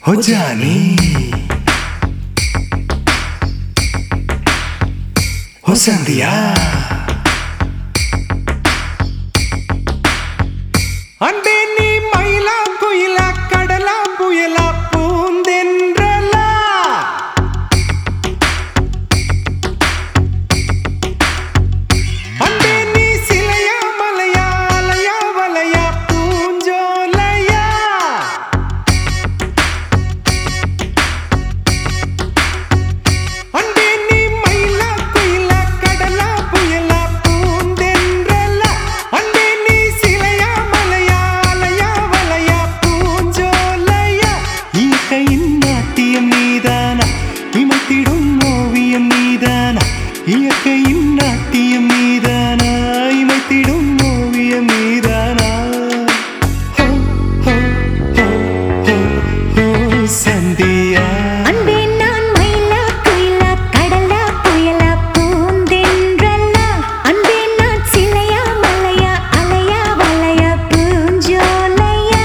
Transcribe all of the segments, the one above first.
हो जानी हो संधिया அன்பே நீ மயிலா குயிலா கடலா புயலா பூந்தென்றலா அன்பே நீ சிலையா மலையா அலையா வலையா பூஞ்சோலையா அன்பே நீ மயிலா குயிலா கடலா புயலா பூந்தென்றலா அன்பே நீ சிலையா மலையா அலையா வலையா பூஞ்சோலையா இயற்கையின் நாட்டியம் நீதானா இமைத்திடும் ஓவியம் நீதானா இயற்கையின் நாட்டியம் நீதானா இமைத்திடும் ஓவியம் நீதானா ஹோ, ஹோ, ஹோ, ஹோ, ஹோ, சந்தியா அன்பே நான் மயிலா குயிலா கடலா புயலா பூந்தென்றலா அன்பே நான் சிலையா மலையா அலையா வலையா பூஞ்சோலையா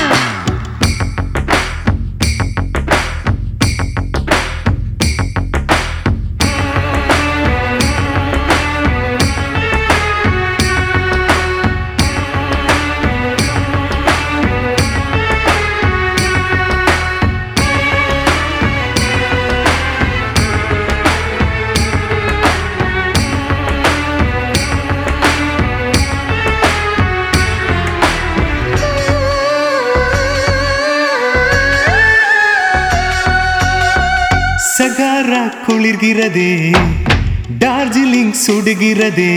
சகாரா குளிர்கிறதே டார்ஜிலிங் சுடுகிறதே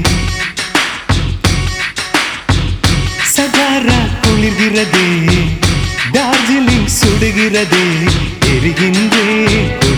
சகாரா குளிர்கிறதே டார்ஜிலிங் சுடுகிறதே எரிகின்றே